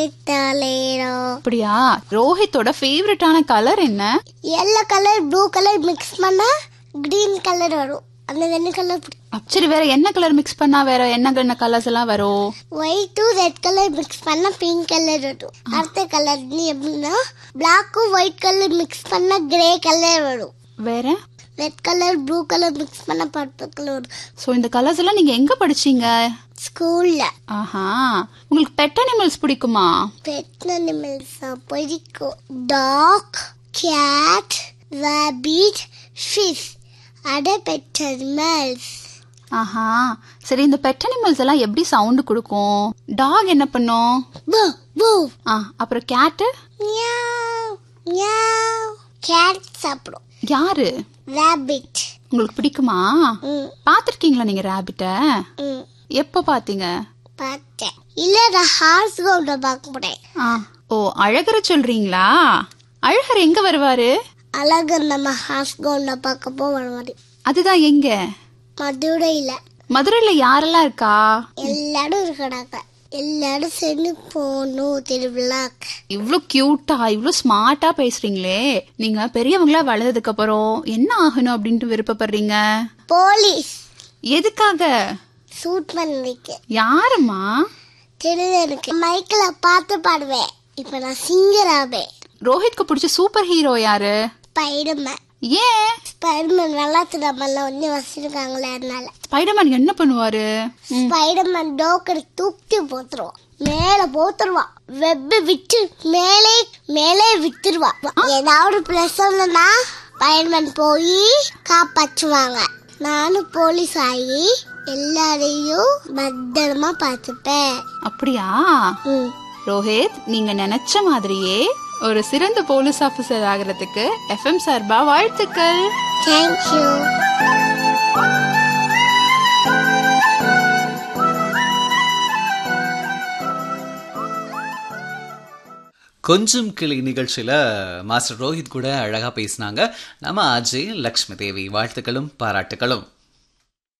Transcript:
தலைரோ அப்படியா ரோஹித்தோட ஃபேவரட்டான கலர் என்ன yellow colour blue colour mix பண்ணா கிரீன் கலர் வரும் அந்த ரெண்டு கலர் அப், சரி வேற என்ன கலர் மிக்ஸ் பண்ணா வேற என்ன என்ன கலர்ஸ் எல்லாம் வரும் ஒயிட்டும் ரெட் கலர் மிக்ஸ் பண்ணா பிங்க் கலர் வரும் அடுத்த கலர் எப்படின்னா பிளாக்கும் ஒயிட் கலர் மிக்ஸ் பண்ணா கிரே கலர் வரும் வேற red colour blue colour mix பண்ணா பர்பிள் கலர் வரும் சோ இந்த கலர்ஸ் எல்லாம் நீங்க எங்க படிச்சீங்க ஸ்கூல்ல ஆஹா உங்களுக்கு பெட் அனிமல்ஸ் பிடிக்குமா பெட் அனிமல்ஸ் பிடிக்கும் டாக் கேட் rabbit ஃபிஷ் அட பெட் அனிமல்ஸ் ஆஹா சரி இந்த பெட் அனிமல்ஸ் எல்லாம் எப்படி சவுண்ட் கொடுக்கும் டாக் என்ன பண்ணும் போ போ ஆ அப்புறம் கேட்டு மியாவ் மியாவ் கேட் சாப்பிடும் யாரு rabbit உங்களுக்கு பிடிக்குமா ம் பாத்திருக்கீங்களா நீங்க ரேபிட்ட ம் எப்போ பாத்தீங்க பார்த்தேன் இல்ல நான் ஹார்ஸ் கவுண்ட பார்க்க போறேன் ஆ ஓ அழகர சொல்றீங்களா அழகர் எங்க வருவாரு அழகர் நம்ம ஹார்ஸ் கவுண்ட பார்க்க போவாரு அதுதான் எங்க மதுரையில மதுரையில யாரெல்லாம் இருக்கா எல்லாரும் இருக்கடாங்க எல்லாரும் சேர்ந்து போகணும் திருவிழாக்கு இவ்ளோ கியூட்டா இவ்ளோ ஸ்மார்ட்டா பேசுறீங்களே நீங்க பெரியவங்களா வளர்ந்ததுக்கு அப்புறம் என்ன ஆகணும் அப்படின்ட்டு விருப்பப்படுறீங்க போலீஸ் எதுக்காக சூட் பண்ணிருக்கு யாருமா திருடனுக்கு மைக்கில் பார்த்து பாடுவேன் இப்ப நான் சிங்கர் ஆவேன் ரோஹித்க்கு பிடிச்ச சூப்பர் ஹீரோ யாரு ஸ்பைடர்மேன் ஏன் ஸ்பைடர்மேன் வெள்ளாத்து நம்மள வந்து வச்சிருக்காங்களே அதனால ஸ்பைடர்மேன் என்ன பண்ணுவாரு ஸ்பைடர்மேன் டோக்கரை தூக்கி போத்துருவான் மேல போத்துருவான் வெப் விட்டு மேலே மேலே வித்துருவான் ஏதாவது பிளஸ் ஒண்ணுனா ஸ்பைடர்மேன் போய் காப்பாற்றுவாங்க நானும் போலீஸ் ஆகி எல்லாரையும் பத்திரமா பார்த்துப்பேன் அப்படியா ம் ரோஹித் நீங்க நினைச்ச மாதிரியே ஒரு சிறந்த போலீஸ் ஆபீசர் ஆகிறதுக்கு எஃப்எம் சார்பா வாழ்த்துக்கள் தேங்க்யூ கொஞ்சம் கிளி நிகழ்ச்சியில் மாஸ்டர் ரோஹித் கூட அழகாக பேசினாங்க நம்ம அஜய் லக்ஷ்மி தேவி வாழ்த்துக்களும் பாராட்டுகளும்